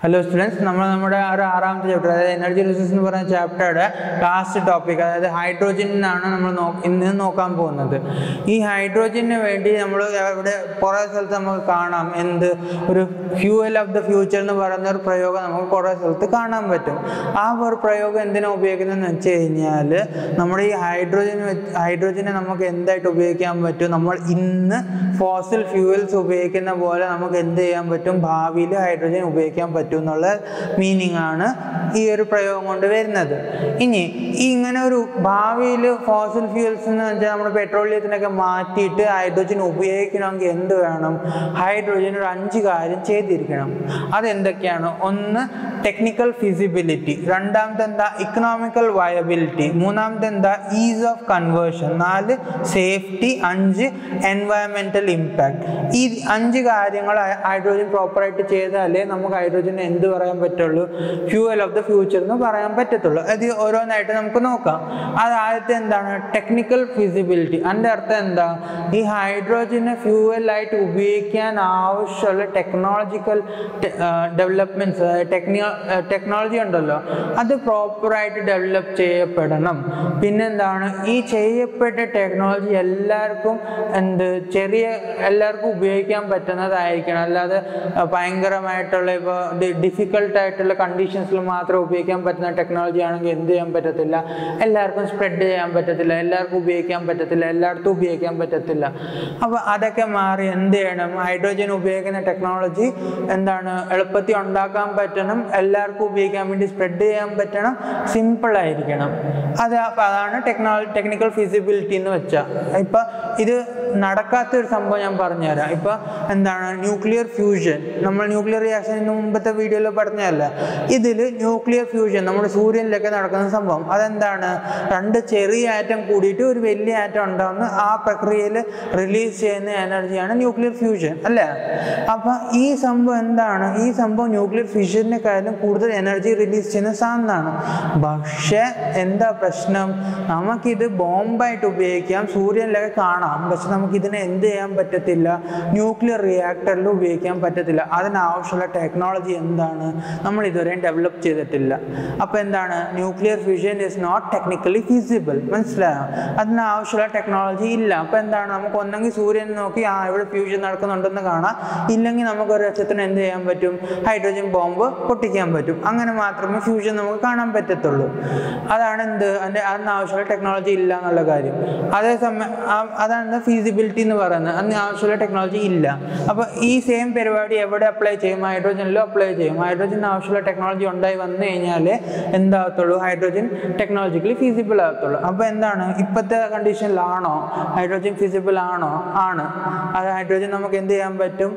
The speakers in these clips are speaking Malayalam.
ഹലോ സ്റ്റുഡൻസ് നമ്മൾ നമ്മുടെ ഒരു ആറാമത്തെ ചാപ്റ്റർ അതായത് എനർജി റിസോഴ്സ് എന്ന് പറയുന്ന ചാപ്റ്ററുടെ ലാസ്റ്റ് ടോപ്പിക് അതായത് ഹൈഡ്രോജനാണ് നമ്മൾ നോ ഇന്ന് നോക്കാൻ പോകുന്നത് ഈ ഹൈഡ്രോജന് വേണ്ടി നമ്മൾ ഇവിടെ കുറേ സ്ഥലത്ത് നമുക്ക് കാണാം എന്ത് ഒരു ഫ്യൂവൽ ഓഫ് ദ ഫ്യൂച്ചർ എന്ന് പറയുന്ന ഒരു പ്രയോഗം നമുക്ക് കുറേ സ്ഥലത്ത് കാണാൻ പറ്റും ആ ഒരു പ്രയോഗം എന്തിനാണ് ഉപയോഗിക്കുന്നതെന്ന് വെച്ച് കഴിഞ്ഞാൽ നമ്മുടെ ഈ ഹൈഡ്രോജൻ ഹൈഡ്രോജനെ നമുക്ക് എന്തായിട്ട് ഉപയോഗിക്കാൻ പറ്റും നമ്മൾ ഇന്ന് ഫോസിൽ ഫ്യൂവൽസ് ഉപയോഗിക്കുന്ന പോലെ നമുക്ക് എന്ത് ചെയ്യാൻ പറ്റും ഭാവിയിൽ ഹൈഡ്രോജൻ ഉപയോഗിക്കാൻ പറ്റും എന്നുള്ള മീനിങ് ആണ് ഈ ഒരു പ്രയോഗം കൊണ്ട് വരുന്നത് ഇനി ഈ ഇങ്ങനെ ഒരു ഭാവിയിൽ ഫോസിൽ ഫ്യൂവൽസ് എന്ന് വെച്ചാൽ നമ്മുടെ പെട്രോളിയത്തിനൊക്കെ മാറ്റിയിട്ട് ഹൈഡ്രോജൻ ഉപയോഗിക്കണമെങ്കിൽ എന്ത് വേണം ഹൈഡ്രോജൻ ഒരു അഞ്ച് കാര്യം ചെയ്തിരിക്കണം അതെന്തൊക്കെയാണ് ഒന്ന് ടെക്നിക്കൽ ഫിസിബിലിറ്റി രണ്ടാമത്തെ എന്താ ഇക്കണോമിക്കൽ വയബിലിറ്റി മൂന്നാമത്തെ എന്താ ഈസ് ഓഫ് കൺവേർഷൻ നാല് സേഫ്റ്റി അഞ്ച് എൻവയറമെന്റൽ ഇമ്പാക്ട് ഈ അഞ്ച് കാര്യങ്ങൾ ഹൈഡ്രോജൻ പ്രോപ്പറായിട്ട് ചെയ്താലേ നമുക്ക് ഹൈഡ്രോജൻ എന്ത് പറയാൻ പറ്റുള്ളൂ ഫ്യൂവൽ ഓഫ് ദ ഫ്യൂച്ചർ എന്ന് പറയാൻ പറ്റത്തുള്ളൂ അത് ഓരോന്നായിട്ട് നമുക്ക് നോക്കാം അത് ആദ്യത്തെ എന്താണ് ടെക്നിക്കൽ ഫിസിബിലിറ്റി അതിൻ്റെ അർത്ഥം എന്താ ഈ ഹൈഡ്രോജനെ ഫ്യൂവലായിട്ട് ഉപയോഗിക്കാൻ ആവശ്യമുള്ള ടെക്നോളജിക്കൽ ഡെവലപ്മെൻറ്റ്സ് ടെക്നിക ടെക്നോളജി ഉണ്ടല്ലോ അത് പ്രോപ്പറായിട്ട് ഡെവലപ്പ് ചെയ്യപ്പെടണം പിന്നെന്താണ് ഈ ചെയ്യപ്പെട്ട ടെക്നോളജി എല്ലാവർക്കും എന്ത് ചെറിയ എല്ലാവർക്കും ഉപയോഗിക്കാൻ പറ്റുന്നതായിരിക്കണം അല്ലാതെ ഭയങ്കരമായിട്ടുള്ള ഇപ്പോൾ ഡിഫിക്കൽട്ട് ആയിട്ടുള്ള കണ്ടീഷൻസിൽ മാത്രം ഉപയോഗിക്കാൻ പറ്റുന്ന ടെക്നോളജി ആണെങ്കിൽ എന്ത് ചെയ്യാൻ പറ്റത്തില്ല എല്ലാവർക്കും സ്പ്രെഡ് ചെയ്യാൻ പറ്റത്തില്ല എല്ലാവർക്കും ഉപയോഗിക്കാൻ പറ്റത്തില്ല എല്ലായിടത്തും ഉപയോഗിക്കാൻ പറ്റത്തില്ല അപ്പോൾ അതൊക്കെ മാറി എന്ത് ചെയ്യണം ഹൈഡ്രോജൻ ഉപയോഗിക്കുന്ന ടെക്നോളജി എന്താണ് എളുപ്പത്തിൽ ഉണ്ടാക്കാൻ പറ്റണം എല്ലാവർക്കും ഉപയോഗിക്കാൻ വേണ്ടി സ്പ്രെഡ് ചെയ്യാൻ പറ്റണം സിമ്പിൾ ആയിരിക്കണം അത് അപ്പോൾ അതാണ് ടെക്നോളജി ടെക്നിക്കൽ ഫിസിബിലിറ്റി എന്ന് വെച്ചാൽ ഇപ്പം ഇത് നടക്കാത്ത ഒരു സംഭവം ഞാൻ പറഞ്ഞുതരാം ഇപ്പം എന്താണ് ന്യൂക്ലിയർ ഫ്യൂഷൻ നമ്മൾ ന്യൂക്ലിയർ റിയാക്ഷൻ ഇന്ന് മുമ്പത്തെ വീഡിയോയിൽ പറഞ്ഞതല്ല ഇതിൽ ന്യൂക്ലിയർ ഫ്യൂഷൻ നമ്മുടെ സൂര്യനിലൊക്കെ നടക്കുന്ന സംഭവം അതെന്താണ് രണ്ട് ചെറിയ ആറ്റം കൂടിയിട്ട് ഒരു വലിയ ആറ്റം ഉണ്ടാകുന്ന ആ പ്രക്രിയയിൽ റിലീസ് ചെയ്യുന്ന എനർജിയാണ് ന്യൂക്ലിയർ ഫ്യൂഷൻ അല്ലേ അപ്പം ഈ സംഭവം എന്താണ് ഈ സംഭവം ന്യൂക്ലിയർ ഫ്യൂഷനെക്കാളും കൂടുതൽ എനർജി റിലീസ് ചെയ്യുന്ന സാധനമാണ് പക്ഷേ എന്താ പ്രശ്നം നമുക്കിത് ബോംബായിട്ട് ഉപയോഗിക്കാം സൂര്യനിലൊക്കെ കാണാം പക്ഷെ നമുക്ക് ഇതിനെ എന്ത് ചെയ്യാൻ പറ്റത്തില്ല ന്യൂക്ലിയർ റിയാക്ടറിൽ ഉപയോഗിക്കാൻ പറ്റത്തില്ല അതിനാവശ്യമുള്ള ടെക്നോളജി എന്താണ് നമ്മൾ ഇതുവരെയും ഡെവലപ്പ് ചെയ്തിട്ടില്ല അപ്പോൾ എന്താണ് nuclear fusion is not technically feasible മനസ്സിലായോ അതിനാവശ്യമുള്ള ടെക്നോളജി ഇല്ല അപ്പോൾ എന്താണ് നമുക്ക് ഒന്നെങ്കിൽ സൂര്യൻ നോക്കി ആ ഇവിടെ ഫ്യൂഷൻ നടക്കുന്നുണ്ടെന്ന് കാണാം ഇല്ലെങ്കിൽ നമുക്ക് ഒരു ലക്ഷത്തിന് എന്ത് ചെയ്യാൻ പറ്റും ഹൈഡ്രോജൻ ബോംബ് പൊട്ടിക്കാൻ പറ്റും അങ്ങനെ മാത്രമേ ഫ്യൂഷൻ നമുക്ക് കാണാൻ പറ്റത്തുള്ളൂ അതാണ് എന്ത് അതിൻ്റെ അതിനാവശ്യമുള്ള ടെക്നോളജി ഇല്ല എന്നുള്ള കാര്യം അതേസമയം അതാണ് ഫീസിബിലിറ്റി എന്ന് പറയുന്നത് അതിന് ആവശ്യമുള്ള ടെക്നോളജി ഇല്ല അപ്പോൾ ഈ സെയിം പരിപാടി എവിടെ അപ്ലൈ ചെയ്യും ഹൈഡ്രോജനിലും അപ്ലൈ ചെയ്യും ഹൈഡ്രോജന് ആവശ്യമുള്ള ടെക്നോളജി ഉണ്ടായി വന്നു കഴിഞ്ഞാൽ എന്താകത്തുള്ളൂ ഹൈഡ്രോജൻ ടെക്നോളജിക്കലി ഫീസിബിൾ ആകത്തുള്ളൂ അപ്പോൾ എന്താണ് ഇപ്പോഴത്തെ കണ്ടീഷനിലാണോ ഹൈഡ്രോജൻ ഫീസിബിൾ ആണോ ആണ് അത് ഹൈഡ്രോജൻ നമുക്ക് എന്ത് ചെയ്യാൻ പറ്റും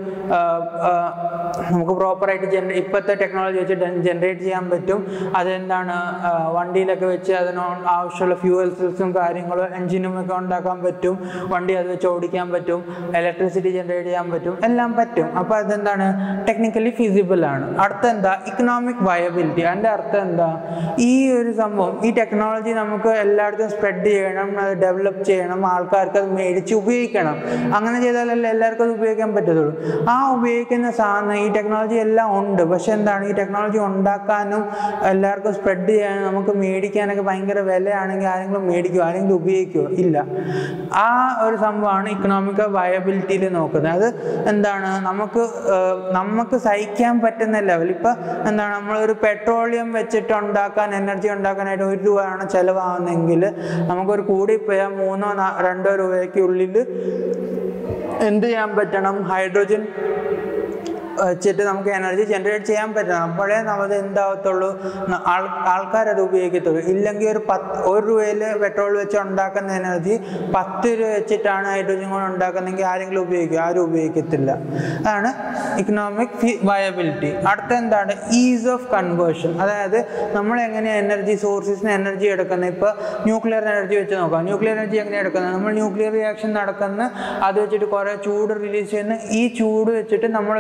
നമുക്ക് പ്രോപ്പറായിട്ട് ജന ഇപ്പോഴത്തെ ടെക്നോളജി വെച്ച് ജനറേറ്റ് ചെയ്യാൻ പറ്റും അതെന്താണ് വണ്ടിയിലൊക്കെ വെച്ച് അതിന് ആവശ്യമുള്ള ഫ്യൂവൽ സെൽസും കാര്യങ്ങളും എൻജിനും ഒക്കെ ഉണ്ടാക്കാൻ പറ്റും വണ്ടി അത് വെച്ച് ഓടിക്കാൻ പറ്റും ഇലക്ട്രിസിറ്റി ജനറേറ്റ് ചെയ്യാൻ പറ്റും എല്ലാം പറ്റും അപ്പോൾ അതെന്താണ് ടെക്നിക്കലി ഫീസിബിൾ ആണ് അടുത്ത എന്താ ഇക്കണോമിക് വയബിലിറ്റി അതിൻ്റെ അർത്ഥം എന്താ ഈ ഒരു സംഭവം ഈ ടെക്നോളജി നമുക്ക് എല്ലായിടത്തും സ്പ്രെഡ് ചെയ്യണം അത് ഡെവലപ്പ് ചെയ്യണം ആൾക്കാർക്ക് അത് മേടിച്ച് ഉപയോഗിക്കണം അങ്ങനെ ചെയ്താലല്ലേ എല്ലാവർക്കും അത് ഉപയോഗിക്കാൻ പറ്റത്തുള്ളൂ ആ ഉപയോഗിക്കുന്ന സാധനം ഈ ടെക്നോളജി എല്ലാം ഉണ്ട് പക്ഷെ എന്താണ് ഈ ടെക്നോളജി ഉണ്ടാക്കാനും എല്ലാവർക്കും സ്പ്രെഡ് ചെയ്യാനും നമുക്ക് മേടിക്കാനൊക്കെ ഭയങ്കര വിലയാണെങ്കിൽ ആരെങ്കിലും മേടിക്കുമോ ആരെങ്കിലും ഉപയോഗിക്കുമോ ഇല്ല ആ ഒരു സംഭവമാണ് ഇക്കണോമിക് വയബിലിറ്റിയിൽ നോക്കുന്നത് അത് എന്താണ് നമുക്ക് നമുക്ക് സഹിക്കാൻ പറ്റുന്ന ലെവൽ ഇപ്പം എന്താണ് നമ്മളൊരു പെട്രോളിയം വെച്ചിട്ട് ഉണ്ടാക്കാൻ എനർജി ഉണ്ടാക്കാനായിട്ട് ഒരു രൂപയാണ് ചിലവാകുന്നതെങ്കിൽ നമുക്കൊരു കൂടിപ്പോയാൽ മൂന്നോ രണ്ടോ രൂപയ്ക്കുള്ളിൽ എന്ത് ചെയ്യാൻ പറ്റണം ഹൈഡ്രോജൻ വെച്ചിട്ട് നമുക്ക് എനർജി ജനറേറ്റ് ചെയ്യാൻ പറ്റണം അപ്പോഴേ നമ്മൾ എന്താകത്തുള്ളൂ ആൾ ആൾക്കാരത് ഉപയോഗിക്കത്തുള്ളൂ ഇല്ലെങ്കിൽ ഒരു പത്ത് ഒരു രൂപയിൽ പെട്രോൾ വെച്ച് ഉണ്ടാക്കുന്ന എനർജി പത്ത് രൂപ വെച്ചിട്ടാണ് ഹൈഡ്രോജൻ കൊണ്ട് ഉണ്ടാക്കുന്നതെങ്കിൽ ആരെങ്കിലും ഉപയോഗിക്കും ആരും ഉപയോഗിക്കത്തില്ല അതാണ് ഇക്കണോമിക് വയബിലിറ്റി അടുത്ത എന്താണ് ഈസ് ഓഫ് കൺവേർഷൻ അതായത് നമ്മൾ എങ്ങനെയാണ് എനർജി സോഴ്സസിന് എനർജി എടുക്കുന്നത് ഇപ്പോൾ ന്യൂക്ലിയർ എനർജി വെച്ച് നോക്കാം ന്യൂക്ലിയർ എനർജി എങ്ങനെയാണ് എടുക്കുന്നത് നമ്മൾ ന്യൂക്ലിയർ റിയാക്ഷൻ നടക്കുന്ന അത് വെച്ചിട്ട് കുറേ ചൂട് റിലീസ് ചെയ്യുന്ന ഈ ചൂട് വെച്ചിട്ട് നമ്മൾ വെള്ളം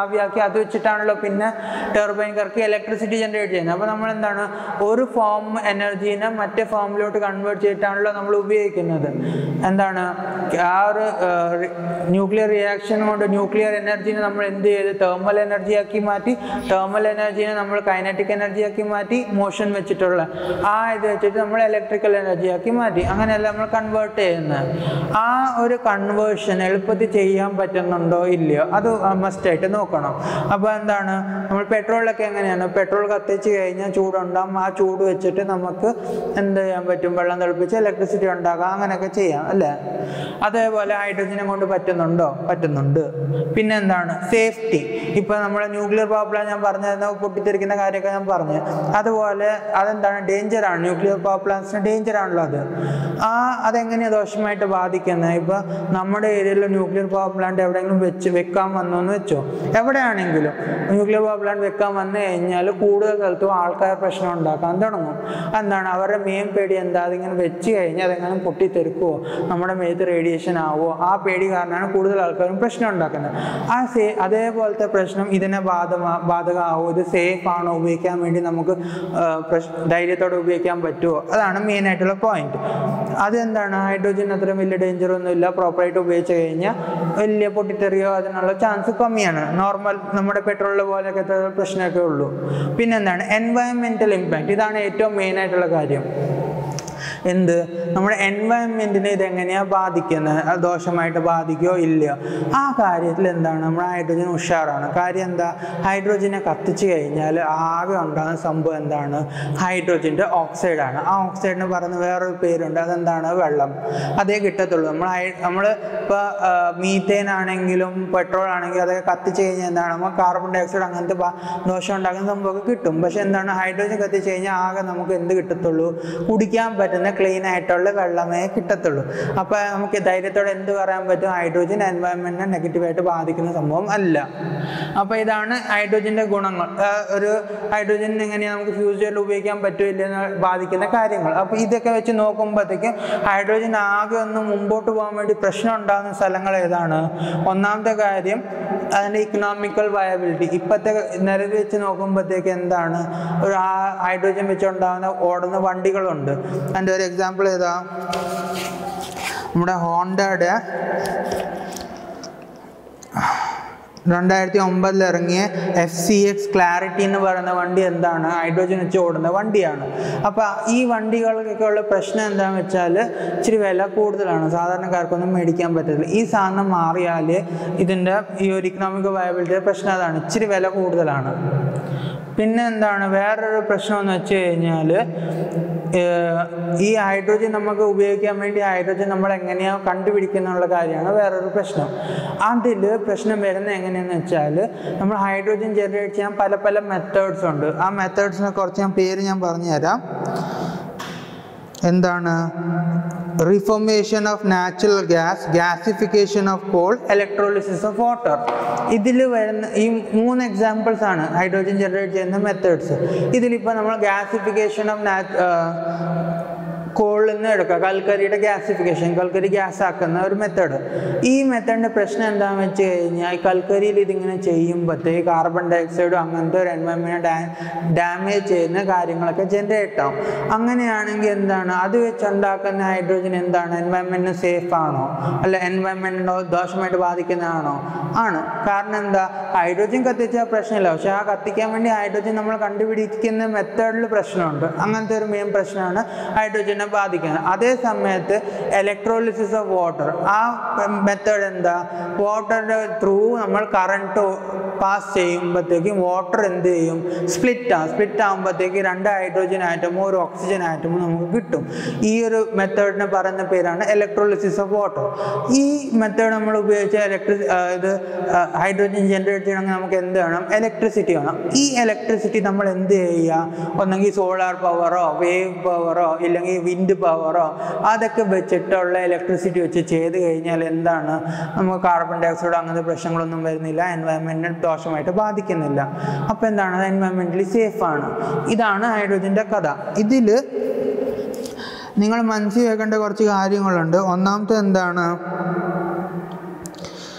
ആവിയാക്കി അത് വെച്ചിട്ടാണല്ലോ പിന്നെ ടർബൈൻ കറക്കി ഇലക്ട്രിസിറ്റി ജനറേറ്റ് ചെയ്യുന്നത് അപ്പോൾ നമ്മൾ എന്താണ് ഒരു ഫോം എനർജീനെ മറ്റേ ഫോമിലോട്ട് കൺവേർട്ട് ചെയ്തിട്ടാണല്ലോ നമ്മൾ ഉപയോഗിക്കുന്നത് എന്താണ് ആ ഒരു ന്യൂക്ലിയർ റിയാക്ഷൻ കൊണ്ട് ന്യൂക്ലിയർ എനർജീനെ നമ്മൾ എന്ത് ചെയ്ത് തേർമൽ എനർജി ആക്കി മാറ്റി തേർമൽ എനർജീനെ നമ്മൾ കൈനറ്റിക് എനർജി ആക്കി മാറ്റി മോഷൻ വെച്ചിട്ടുള്ള ആ ഇത് വെച്ചിട്ട് നമ്മൾ ഇലക്ട്രിക്കൽ എനർജി ആക്കി മാറ്റി അങ്ങനെയല്ല നമ്മൾ കൺവേർട്ട് ചെയ്യുന്നത് ആ ഒരു കൺവേർഷൻ എളുപ്പത്തിൽ ചെയ്യാൻ പറ്റുന്നുണ്ടോ ഇല്ലയോ അത് മസ്റ്റ് ആയിട്ട് നോക്കണം അപ്പോൾ എന്താണ് നമ്മൾ പെട്രോളൊക്കെ എങ്ങനെയാണ് പെട്രോൾ കത്തിച്ച് കഴിഞ്ഞാൽ ചൂടുണ്ടാകും ആ ചൂട് വെച്ചിട്ട് നമുക്ക് എന്ത് ചെയ്യാൻ പറ്റും വെള്ളം തിളപ്പിച്ച് ഇലക്ട്രിസിറ്റി ഉണ്ടാക്കാം അങ്ങനെയൊക്കെ ചെയ്യാം അല്ലേ അതേപോലെ ഹൈഡ്രജനെ കൊണ്ട് പറ്റുന്നുണ്ടോ പറ്റുന്നുണ്ട് പിന്നെ എന്താണ് സേഫ്റ്റി ഇപ്പം നമ്മുടെ ന്യൂക്ലിയർ പവർ പ്ലാന്റ് ഞാൻ പറഞ്ഞിരുന്ന പൊട്ടിത്തെറിക്കുന്ന കാര്യമൊക്കെ ഞാൻ പറഞ്ഞു അതുപോലെ അതെന്താണ് ഡേഞ്ചറാണ് ന്യൂക്ലിയർ പവർ പ്ലാന്റ്സിന് ഡേഞ്ചർ ആണല്ലോ അത് ആ അതെങ്ങനെയാണ് ദോഷമായിട്ട് ബാധിക്കുന്നത് ഇപ്പം നമ്മുടെ ഏരിയയിൽ ന്യൂക്ലിയർ പവർ പ്ലാന്റ് എവിടെയെങ്കിലും വെച്ച് വെക്കാൻ വന്നു എന്ന് വെച്ചോ എവിടെയാണെങ്കിലും ന്യൂക്ലിയർ പവർ പ്ലാന്റ് വെക്കാൻ വന്നു കഴിഞ്ഞാൽ കൂടുതൽ സ്ഥലത്തും ആൾക്കാർ പ്രശ്നം ഉണ്ടാക്കാൻ തുടങ്ങും എന്താണ് അവരുടെ മെയിൻ പേടി എന്താ അതിങ്ങനെ വെച്ച് കഴിഞ്ഞാൽ അതെങ്ങനെ പൊട്ടിത്തെറിക്കുമോ നമ്മുടെ മേത്ത് റേഡിയേഷൻ ആവുമോ ആ പേടി കാരണമാണ് കൂടുതൽ ആൾക്കാരും പ്രശ്നം ഉണ്ടാക്കുന്നത് ആ സേ അതേപോലത്തെ പ്രശ്നം ഇതിനെ ബാധമാ ബാധകമാവോ ഇത് സേഫ് ആണോ ഉപയോഗിക്കാൻ വേണ്ടി നമുക്ക് ആ, പ്രശ്- ധൈര്യത്തോടെ ഉപയോഗിക്കാൻ പറ്റുമോ അതാണ് മെയിൻ ആയിട്ടുള്ള പോയിന്റ് അതെന്താണ് ഹൈഡ്രോജൻ അത്ര വലിയ ഡേഞ്ചർ ഒന്നുമില്ല പ്രോപ്പറായിട്ട് ഉപയോഗിച്ച് കഴിഞ്ഞാൽ വലിയ പൊട്ടിത്തെറിയോ അതിനുള്ള ചാൻസ് കമ്മിയാണ് നോർമൽ നമ്മുടെ പെട്രോളിൽ പോലെയൊക്കെ പ്രശ്നമൊക്കെ ഉള്ളൂ പിന്നെന്താണ് എൻവയൺമെൻറ്റൽ ഇമ്പാക്റ്റ് ഇതാണ് ഏറ്റവും മെയിൻ ആയിട്ടുള്ള കാര്യം എന്ത് നമ്മുടെ എൻവയൺമെൻറ്റിനെ ഇതെങ്ങനെയാണ് ബാധിക്കുന്നത് അത് ദോഷമായിട്ട് ബാധിക്കുകയോ ഇല്ലയോ ആ കാര്യത്തിൽ എന്താണ് നമ്മുടെ ഹൈഡ്രജൻ ഉഷാറാണ് കാര്യം എന്താ ഹൈഡ്രോജനെ കത്തിച്ച് കഴിഞ്ഞാൽ ആകെ ഉണ്ടാകുന്ന സംഭവം എന്താണ് ഹൈഡ്രോജൻ്റെ ഓക്സൈഡാണ് ആ ഓക്സൈഡിന് പറയുന്ന വേറൊരു പേരുണ്ട് അതെന്താണ് വെള്ളം അതേ കിട്ടത്തുള്ളൂ നമ്മൾ ഹൈ നമ്മൾ ഇപ്പോൾ മീത്തേൻ ആണെങ്കിലും പെട്രോൾ ആണെങ്കിലും അതൊക്കെ കത്തിച്ച് കഴിഞ്ഞാൽ എന്താണ് നമ്മൾ കാർബൺ ഡൈ ഓക്സൈഡ് അങ്ങനത്തെ ബ- ദോഷം ഉണ്ടാക്കുന്ന സംഭവമൊക്കെ കിട്ടും പക്ഷെ എന്താണ് ഹൈഡ്രോജൻ കത്തിച്ച് കഴിഞ്ഞാൽ ആകെ നമുക്ക് എന്ത് കിട്ടത്തുള്ളൂ കുടിക്കാൻ പറ്റുന്ന ക്ലീൻ ആയിട്ടുള്ള വെള്ളമേ കിട്ടത്തുള്ളൂ അപ്പോൾ നമുക്ക് ധൈര്യത്തോടെ എന്ത് പറയാൻ പറ്റും ഹൈഡ്രോജൻ എൻവയൺമെൻറ്റിനെ നെഗറ്റീവായിട്ട് ബാധിക്കുന്ന സംഭവം അല്ല അപ്പോൾ ഇതാണ് ഹൈഡ്രോജൻ്റെ ഗുണങ്ങൾ ആ, ഒരു ഹൈഡ്രോജൻ എങ്ങനെയാണ് നമുക്ക് ഫ്യൂച്ചറിൽ ഉപയോഗിക്കാൻ പറ്റില്ല എന്ന് ബാധിക്കുന്ന കാര്യങ്ങൾ അപ്പോൾ ഇതൊക്കെ വെച്ച് നോക്കുമ്പോഴത്തേക്കും ഹൈഡ്രോജൻ ആകെ ഒന്ന് മുമ്പോട്ട് പോകാൻ വേണ്ടി പ്രശ്നം ഉണ്ടാകുന്ന സ്ഥലങ്ങൾ ഏതാണ് ഒന്നാമത്തെ കാര്യം അതിൻ്റെ ഇക്കണോമിക്കൽ വയബിലിറ്റി ഇപ്പോഴത്തെ നിലവിൽ വെച്ച് നോക്കുമ്പോഴത്തേക്ക് എന്താണ് ഒരു ആ ഹൈഡ്രോജൻ വെച്ചുണ്ടാകുന്ന ഓടുന്ന വണ്ടികളുണ്ട് അതിൻ്റെ ഒരു എക്സാമ്പിൾ ഏതാ നമ്മുടെ ഹോണ്ടയുടെ രണ്ടായിരത്തി ഒമ്പതിൽ ഇറങ്ങിയ എഫ് സി എക്സ് ക്ലാരിറ്റി എന്ന് പറയുന്ന വണ്ടി എന്താണ് ഹൈഡ്രോജൻ വെച്ച് ഓടുന്ന വണ്ടിയാണ് അപ്പോൾ ഈ വണ്ടികൾക്കൊക്കെ ഉള്ള പ്രശ്നം എന്താണെന്ന് വെച്ചാൽ ഇച്ചിരി വില കൂടുതലാണ് സാധാരണക്കാർക്കൊന്നും മേടിക്കാൻ പറ്റില്ല ഈ സാധനം മാറിയാൽ ഇതിൻ്റെ ഈ ഒരു ഇക്കണോമിക് വയബിലിറ്റിയുടെ പ്രശ്നം അതാണ് ഇച്ചിരി വില കൂടുതലാണ് പിന്നെ എന്താണ് വേറൊരു പ്രശ്നം എന്ന് വെച്ച് കഴിഞ്ഞാൽ ഈ ഹൈഡ്രോജൻ നമുക്ക് ഉപയോഗിക്കാൻ വേണ്ടി ഹൈഡ്രോജൻ നമ്മൾ എങ്ങനെയാണ് കണ്ടുപിടിക്കുന്നുള്ള കാര്യമാണ് വേറൊരു പ്രശ്നം അതിൽ പ്രശ്നം വരുന്നത് എങ്ങനെയാണെന്ന് വെച്ചാൽ നമ്മൾ ഹൈഡ്രോജൻ ജനറേറ്റ് ചെയ്യാൻ പല പല മെത്തേഡ്സ് ഉണ്ട് ആ മെത്തേഡ്സിനെ കുറച്ച് ഞാൻ പേര് ഞാൻ പറഞ്ഞുതരാം എന്താണ് reformation of natural gas gasification of coal electrolysis of water ഇതിൽ വരുന്ന ഈ മൂന്ന് എക്സാമ്പിൾസ് ആണ് ഹൈഡ്രോജൻ ജനറേറ്റ് ചെയ്യുന്ന മെത്തേഡ്സ് ഇതിലിപ്പോൾ നമ്മൾ ഗ്യാസിഫിക്കേഷൻ ഓഫ് നാ കോളിൽ നിന്ന് എടുക്കുക കൽക്കരിയുടെ ഗ്യാസിഫിക്കേഷൻ കൽക്കരി ഗ്യാസ് ആക്കുന്ന ഒരു മെത്തേഡ് ഈ മെത്തേഡിൻ്റെ പ്രശ്നം എന്താണെന്ന് വെച്ച് കഴിഞ്ഞാൽ ഈ കൽക്കരിയിൽ ഇതിങ്ങനെ ചെയ്യുമ്പോഴത്തേക്ക് കാർബൺ ഡൈ ഓക്സൈഡും അങ്ങനത്തെ ഒരു എൻവയൺമെൻറ്റ് ഡാമേജ് ചെയ്യുന്ന കാര്യങ്ങളൊക്കെ ജനറേറ്റ് ആവും അങ്ങനെയാണെങ്കിൽ എന്താണ് അത് വെച്ചുണ്ടാക്കുന്ന ഹൈഡ്രോജൻ എന്താണ് എൻവയൺമെൻറ്റിന് സേഫ് ആണോ അല്ല എൻവയൺമെൻറ്റിനോ ദോഷമായിട്ട് ബാധിക്കുന്നതാണോ ആണ് കാരണം എന്താ ഹൈഡ്രോജൻ കത്തിച്ചാൽ പ്രശ്നമില്ല പക്ഷെ ആ കത്തിക്കാൻ വേണ്ടി ഹൈഡ്രോജൻ നമ്മൾ കണ്ടുപിടിക്കുന്ന മെത്തേഡിൽ പ്രശ്നമുണ്ട് അങ്ങനത്തെ ഒരു മെയിൻ പ്രശ്നമാണ് ഹൈഡ്രോജനെ ബാധിക്കുന്നത് അതേ സമയത്ത് ഇലക്ട്രോളിസിസ് ഓഫ് വാട്ടർ ആ മെത്തേഡ് എന്താ വാട്ടറിൻ്റെ ത്രൂ നമ്മൾ കറണ്ട് പാസ് ചെയ്യുമ്പോഴത്തേക്കും വാട്ടർ എന്ത് ചെയ്യും സ്പ്ലിറ്റ് ആവും സ്പ്ലിറ്റ് ആകുമ്പോഴത്തേക്ക് രണ്ട് ഹൈഡ്രോജൻ ആറ്റമോ ഒരു ഓക്സിജൻ ആറ്റമോ നമുക്ക് കിട്ടും ഈ ഒരു മെത്തേഡിനെ പറയുന്ന പേരാണ് ഇലക്ട്രോളിസിസ് ഓഫ് വാട്ടർ ഈ മെത്തേഡ് നമ്മൾ ഉപയോഗിച്ച ഇലക്ട്രി ഇത് ഹൈഡ്രോജൻ ജനറേറ്റ് ചെയ്യണമെങ്കിൽ നമുക്ക് എന്ത് വേണം ഇലക്ട്രിസിറ്റി വേണം ഈ ഇലക്ട്രിസിറ്റി നമ്മൾ എന്ത് ചെയ്യുക ഒന്നെങ്കിൽ സോളാർ പവറോ വേവ് പവറോ ഇല്ലെങ്കിൽ വിൻഡ് പവറോ അതൊക്കെ വെച്ചിട്ടുള്ള ഇലക്ട്രിസിറ്റി വെച്ച് ചെയ്ത് കഴിഞ്ഞാൽ എന്താണ് നമുക്ക് കാർബൺ ഡൈ ഓക്സൈഡ് അങ്ങനത്തെ പ്രശ്നങ്ങളൊന്നും വരുന്നില്ല എൻവയൺമെൻറ്റിനെ ദോഷമായിട്ട് ബാധിക്കുന്നില്ല അപ്പോൾ എന്താണ് എൻവയൺമെൻ്റലി സേഫാണ് ഇതാണ് ഹൈഡ്രോജൻ്റെ കഥ ഇതിൽ നിങ്ങൾ മനസ്സിൽ വെക്കേണ്ട കുറച്ച് കാര്യങ്ങളുണ്ട് ഒന്നാമത്തെ എന്താണ്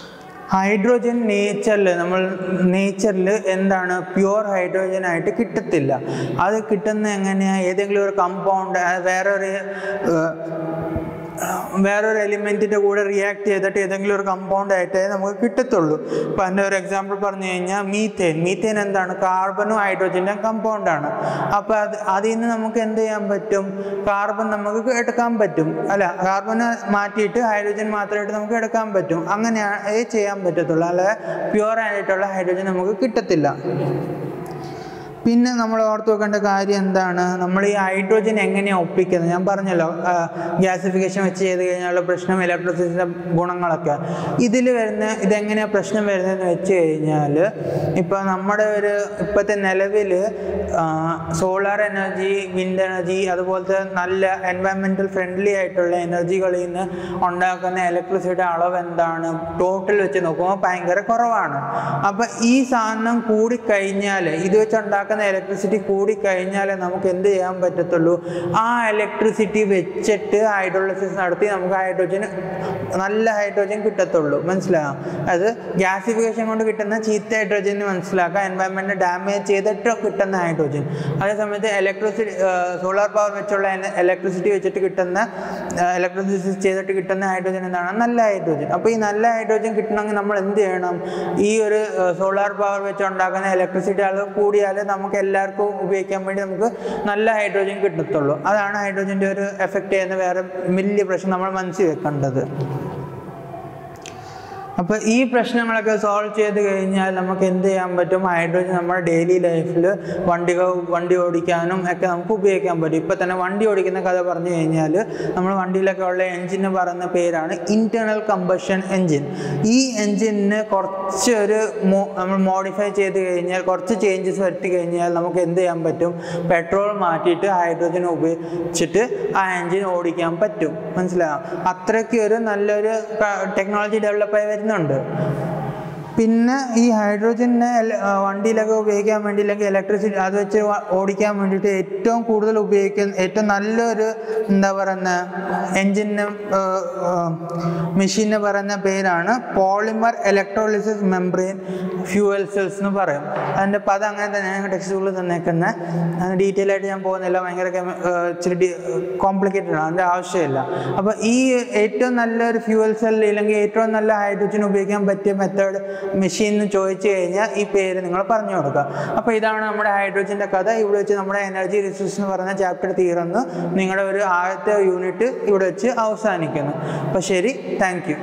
ഹൈഡ്രോജൻ നേച്ചറിൽ നമ്മൾ നേച്ചറിൽ എന്താണ് പ്യുവർ ഹൈഡ്രോജൻ ആയിട്ട് കിട്ടത്തില്ല അത് കിട്ടുന്ന എങ്ങനെയാണ് ഏതെങ്കിലും ഒരു കമ്പൗണ്ട് വേറൊരു ഏഹ്, വേറൊരു എലിമെൻറ്റിൻ്റെ കൂടെ റിയാക്ട് ചെയ്തിട്ട് ഏതെങ്കിലും ഒരു കമ്പൗണ്ട് ആയിട്ടേ നമുക്ക് കിട്ടത്തുള്ളൂ ഇപ്പം എൻ്റെ ഒരു എക്സാമ്പിൾ പറഞ്ഞു കഴിഞ്ഞാൽ മീത്തേൻ മീത്തേൻ എന്താണ് കാർബണും ഹൈഡ്രോജൻ്റെ കമ്പൗണ്ടാണ് അപ്പോൾ അത് അതിൽ നിന്ന് നമുക്ക് എന്ത് ചെയ്യാൻ പറ്റും കാർബൺ നമുക്ക് എടുക്കാൻ പറ്റും അല്ല കാർബൺ മാറ്റിയിട്ട് ഹൈഡ്രോജൻ മാത്രമായിട്ട് നമുക്ക് എടുക്കാൻ പറ്റും അങ്ങനെയാണ് ചെയ്യാൻ പറ്റത്തുള്ളൂ അല്ലാതെ പ്യുവർ ആയിട്ടുള്ള ഹൈഡ്രോജൻ നമുക്ക് കിട്ടത്തില്ല പിന്നെ നമ്മൾ ഓർത്ത് വെക്കേണ്ട കാര്യം എന്താണ് നമ്മൾ ഈ ഹൈഡ്രോജൻ എങ്ങനെയാണ് ഒപ്പിക്കുന്നത് ഞാൻ പറഞ്ഞല്ലോ ഗ്യാസിഫിക്കേഷൻ വെച്ച് ചെയ്ത് കഴിഞ്ഞാലുള്ള പ്രശ്നം ഇലക്ട്രിസിറ്റിയുടെ ഗുണങ്ങളൊക്കെ ഇതിൽ വരുന്ന ഇതെങ്ങനെയാണ് പ്രശ്നം വരുന്നതെന്ന് വെച്ച് കഴിഞ്ഞാൽ ഇപ്പോൾ നമ്മുടെ ഒരു ഇപ്പോഴത്തെ നിലവിൽ സോളാർ എനർജി വിൻഡ് എനർജി അതുപോലത്തെ നല്ല എൻവയൺമെൻറ്റൽ ഫ്രണ്ട്ലി ആയിട്ടുള്ള എനർജികളിൽ നിന്ന് ഉണ്ടാക്കുന്ന ഇലക്ട്രിസിറ്റിയുടെ അളവ് എന്താണ് ടോട്ടൽ വെച്ച് നോക്കുമ്പോൾ ഭയങ്കര കുറവാണ് അപ്പോൾ ഈ സാധനം കൂടിക്കഴിഞ്ഞാൽ ഇത് വെച്ച് ഉണ്ടാക്കുന്ന ഇലക്ട്രിസിറ്റി കൂടിക്കഴിഞ്ഞാലേ നമുക്ക് എന്ത് ചെയ്യാൻ പറ്റത്തുള്ളൂ ആ ഇലക്ട്രിസിറ്റി വെച്ചിട്ട് ഹൈഡ്രോളിസിസ് നടത്തി നമുക്ക് ഹൈഡ്രോജൻ നല്ല ഹൈഡ്രോജൻ കിട്ടത്തുള്ളൂ മനസ്സിലാകാം അത് ഗ്യാസിഫിക്കേഷൻ കൊണ്ട് കിട്ടുന്ന ചീത്ത ഹൈഡ്രോജൻ മനസ്സിലാക്കാം എൻവയൺമെൻറ്റ് ഡാമേജ് ചെയ്തിട്ട് കിട്ടുന്ന ഹൈഡ്രോജൻ അതേസമയത്ത് ഇലക്ട്രിസിറ്റി സോളാർ പവർ വെച്ചുള്ള ഇലക്ട്രിസിറ്റി വെച്ചിട്ട് കിട്ടുന്ന ഇലക്ട്രിസിറ്റി ചെയ്തിട്ട് കിട്ടുന്ന ഹൈഡ്രോജൻ എന്താണ് നല്ല ഹൈഡ്രോജൻ അപ്പോൾ ഈ നല്ല ഹൈഡ്രോജൻ കിട്ടണമെങ്കിൽ നമ്മൾ എന്ത് ചെയ്യണം ഈ ഒരു സോളാർ പവർ വെച്ച് ഉണ്ടാക്കുന്ന ഇലക്ട്രിസിറ്റി അളവ് കൂടിയാൽ നമുക്ക് എല്ലാവർക്കും ഉപയോഗിക്കാൻ വേണ്ടി നമുക്ക് നല്ല ഹൈഡ്രോജൻ കിട്ടത്തുള്ളൂ അതാണ് ഹൈഡ്രോജൻ്റെ ഒരു എഫക്റ്റ് ചെയ്യുന്ന വേറെ വലിയ പ്രശ്നം നമ്മൾ മനസ്സിൽ വെക്കേണ്ടത് അപ്പോൾ ഈ പ്രശ്നങ്ങളൊക്കെ സോൾവ് ചെയ്ത് കഴിഞ്ഞാൽ നമുക്ക് എന്ത് ചെയ്യാൻ പറ്റും ഹൈഡ്രോജൻ നമ്മുടെ ഡെയിലി ലൈഫിൽ വണ്ടി വണ്ടി ഓടിക്കാനും ഒക്കെ നമുക്ക് ഉപയോഗിക്കാൻ പറ്റും ഇപ്പോൾ തന്നെ വണ്ടി ഓടിക്കുന്ന കഥ പറഞ്ഞു കഴിഞ്ഞാൽ നമ്മൾ വണ്ടിയിലൊക്കെ ഉള്ള എൻജിന് പറയുന്ന പേരാണ് ഇൻറ്റേർണൽ കമ്പഷൻ എൻജിൻ ഈ എൻജിന് കുറച്ച് ഒരു മോ നമ്മൾ മോഡിഫൈ ചെയ്ത് കഴിഞ്ഞാൽ കുറച്ച് ചേഞ്ചസ് വരുത്തി കഴിഞ്ഞാൽ നമുക്ക് എന്ത് ചെയ്യാൻ പറ്റും പെട്രോൾ മാറ്റിയിട്ട് ഹൈഡ്രോജൻ ഉപയോഗിച്ചിട്ട് ആ എൻജിൻ ഓടിക്കാൻ പറ്റും മനസ്സിലാവും അത്രയ്ക്ക് ഒരു നല്ലൊരു ടെക്നോളജി ഡെവലപ്പായി വരുന്നുണ്ട് പിന്നെ ഈ ഹൈഡ്രോജനെ വണ്ടിയിലൊക്കെ ഉപയോഗിക്കാൻ വേണ്ടി അല്ലെങ്കിൽ ഇലക്ട്രിസിറ്റി അത് വെച്ച് വ- ഓടിക്കാൻ വേണ്ടിയിട്ട് ഏറ്റവും കൂടുതൽ ഉപയോഗിക്കുന്ന ഏറ്റവും നല്ലൊരു എന്താ പറയുന്ന എൻജിന് മെഷീന് പറയുന്ന പേരാണ് polymer electrolysis membrane fuel cells എന്ന് പറയും അതിൻ്റെ പദം അങ്ങനെ തന്നെയാണ് ടെക്സ്റ്റ് ബുക്കിൽ തന്നേക്കുന്നത് അതിന് ഡീറ്റെയിൽ ആയിട്ട് ഞാൻ പോകുന്നില്ല ഭയങ്കര കെമി- ഏഹ് ഇച്ചിരി കോംപ്ലിക്കേറ്റഡ് ആണ് അതിൻ്റെ ആവശ്യമില്ല അപ്പോൾ ഈ ഏറ്റവും നല്ലൊരു ഫ്യൂവൽ സെൽ ഇല്ലെങ്കിൽ ഏറ്റവും നല്ല ഹൈഡ്രോജൻ ഉപയോഗിക്കാൻ പറ്റിയ മെത്തേഡ് മെഷീൻ എന്ന് ചോദിച്ചു കഴിഞ്ഞാൽ ഈ പേര് നിങ്ങൾ പറഞ്ഞു കൊടുക്കുക അപ്പോൾ ഇതാണ് നമ്മുടെ ഹൈഡ്രോജൻ്റെ കഥ ഇവിടെ വെച്ച് നമ്മുടെ എനർജി റിസോഴ്സ് എന്ന് പറയുന്ന ചാപ്റ്റർ തീർന്ന് നിങ്ങളുടെ ഒരു ആദ്യത്തെ യൂണിറ്റ് ഇവിടെ വെച്ച് അവസാനിക്കുന്നു അപ്പോൾ ശരി താങ്ക്